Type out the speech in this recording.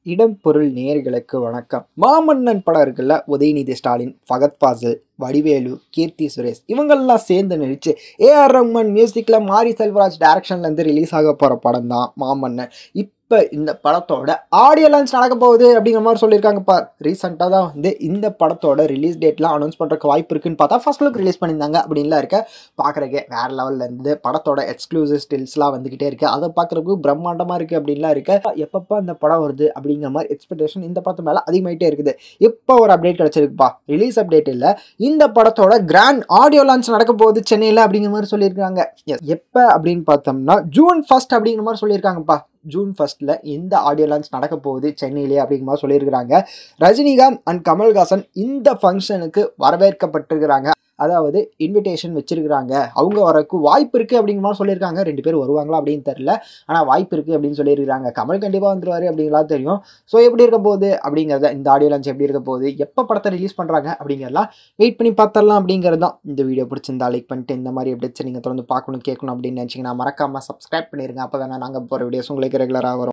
இடம் பொருள் நேயர்களுக்கு வணக்கம் மாமன்னன் படம் இருக்குல்ல உதயநிதி ஸ்டாலின் ஃபகத் ஃபாசில் வடிவேலு கீர்த்தி சுரேஷ் இவங்கெல்லாம் சேர்ந்து நடிச்சு ஏஆர் ரஹ்மான் மியூசிக்கில் மாரி செல்வராஜ் டேரக்ஷன்லேருந்து ரிலீஸ் ஆக போகிற படம் தான் மாமன்னன் இப்போ இந்த படத்தோட ஆடியோ லான்ச் நடக்க போகுது அப்படிங்கிற மாதிரி சொல்லியிருக்காங்கப்பா ரீசெண்டாக தான் வந்து இந்த படத்தோட ரிலீஸ் டேட்லாம் அனௌன்ஸ் பண்ணுறதுக்கு வாய்ப்பு இருக்குன்னு பார்த்தா ஃபர்ஸ்ட் லுக் ரிலீஸ் பண்ணியிருந்தாங்க அப்படின்லாம் இருக்க பார்க்குறக்கே வேறு லெவலில் இருந்து படத்தோட எக்ஸ்க்ளூசிவ் ஸ்டில்ஸ்லாம் வந்துக்கிட்டே இருக்குது அதை பார்க்குறதுக்கு பிரம்மாண்டமாக இருக்குது அப்படின்லாம் இருக்க எப்பப்போ அந்த படம் வருது அப்படிங்கிற மாதிரி எக்ஸ்பெக்டேஷன் இந்த படத்து மேலே அதிகமாகிட்டே இருக்குது இப்போ ஒரு அப்டேட் கிடச்சிருக்குப்பா ரிலீஸ் அப்டேட் இல்லை இந்த படத்தோட கிராண்ட் ஆடியோ லான்ச் நடக்க போகுது சென்னையில் அப்படிங்கிற மாதிரி சொல்லியிருக்காங்க எப்போ அப்படின்னு பார்த்தோம்னா ஜூன் ஃபர்ஸ்ட் அப்படிங்கிற மாதிரி சொல்லியிருக்காங்கப்பா ஜூன் ஃபர்ஸ்ட்டில் இந்த ஆடியோ லான்ச் நடக்க போகுது சென்னையிலே அப்படிங்கிற மாதிரி சொல்லியிருக்கிறாங்க ரஜினிகாந்த் அண்ட் கமல்ஹாசன் இந்த ஃபங்க்ஷனுக்கு வரவேற்கப்பட்டிருக்கிறாங்க அதாவது இன்விடேஷன் வச்சிருக்கிறாங்க அவங்க வரக்கு வாய்ப்பு இருக்குது அப்படிங்கிற மாதிரி சொல்லியிருக்காங்க ரெண்டு பேர் வருவாங்களா அப்படின்னு தெரில ஆனால் வாய்ப்பு இருக்குது அப்படின்னு சொல்லியிருக்காங்க கமல் கண்டிப்பாக வந்துருவாரு அப்படிங்கலாம் தெரியும் ஸோ எப்படி இருக்க போகுது அப்படிங்கிறத இந்த ஆடியோ லான்ச் எப்படி இருக்க போகுது எப்போ படத்தை ரிலீஸ் பண்ணுறாங்க அப்படிங்கிறதெல்லாம் வெயிட் பண்ணி பார்த்துடலாம் அப்படிங்கிறது தான் இந்த வீடியோ பிடிச்சிருந்தா லைக் பண்ணிட்டு இந்த மாதிரி எப்படி நீங்கள் தொடர்ந்து பார்க்கணும் கேட்கணும் அப்படின்னு நினச்சிங்கன்னா மறக்காமல் சப்ஸ்கிரைப் பண்ணிருங்க அப்போ தானே நாங்கள் போகிற வீடியோஸ் உங்களுக்கு ரெகுலராக வரும்